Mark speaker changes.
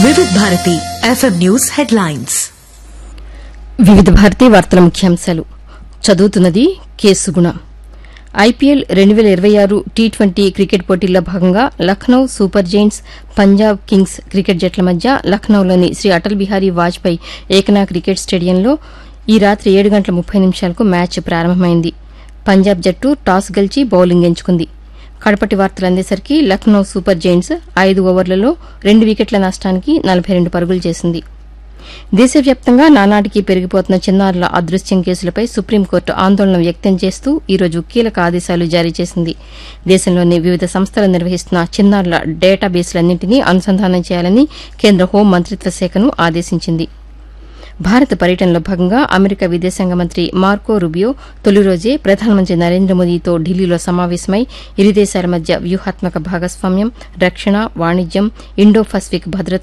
Speaker 1: వివిధ Bharati FM news headlines
Speaker 2: వివిధ భారతీ వార్తల ముఖ్యాంశాలు చదువుతున్నది కేసుగుణ ఐపీఎల్ రెండు వేల ఇరవై ఆరు టీ ట్వంటీ క్రికెట్ పోటీల్లో భాగంగా Lucknow Super Giants Punjab Kings cricket జట్ల మధ్య లక్నోలోని శ్రీ అటల్ బిహారీ వాజ్పేయి ఏకనా క్రికెట్ స్టేడియంలో ఈ రాత్రి ఏడు గంటల ముప్పై నిమిషాలకు మ్యాచ్ ప్రారంభమైంది పంజాబ్ జట్టు టాస్ గెలిచి బౌలింగ్ ఎంచుకుంది కడపటి వార్తలు అందేసరికి లక్నో సూపర్ జైంట్స్ ఐదు ఓవర్లలో రెండు వికెట్ల నష్టానికి నలభై రెండు పరుగులు చేసింది దేశవ్యాప్తంగా నానాటికి పెరిగిపోతున్న చిన్నారుల అదృశ్యం కేసులపై సుప్రీంకోర్టు ఆందోళన వ్యక్తం చేస్తూ ఈ రోజు కీలక ఆదేశాలు జారీ చేసింది దేశంలోని వివిధ సంస్థలు నిర్వహిస్తున్న చిన్నారుల డేటాబేసులన్నింటినీ అనుసంధానం చేయాలని కేంద్ర హోం మంత్రిత్వ శాఖను ఆదేశించింది భారత పర్యటనలో భాగంగా అమెరికా విదేశాంగ మంత్రి మార్కో రుబియో తొలి రోజే ప్రధానమంత్రి నరేంద్ర మోదీతో ఢిల్లీలో సమావేశమై ఇరు దేశాల మధ్య వ్యూహాత్మక భాగస్వామ్యం రక్షణ వాణిజ్యం ఇండో పసిఫిక్ భద్రత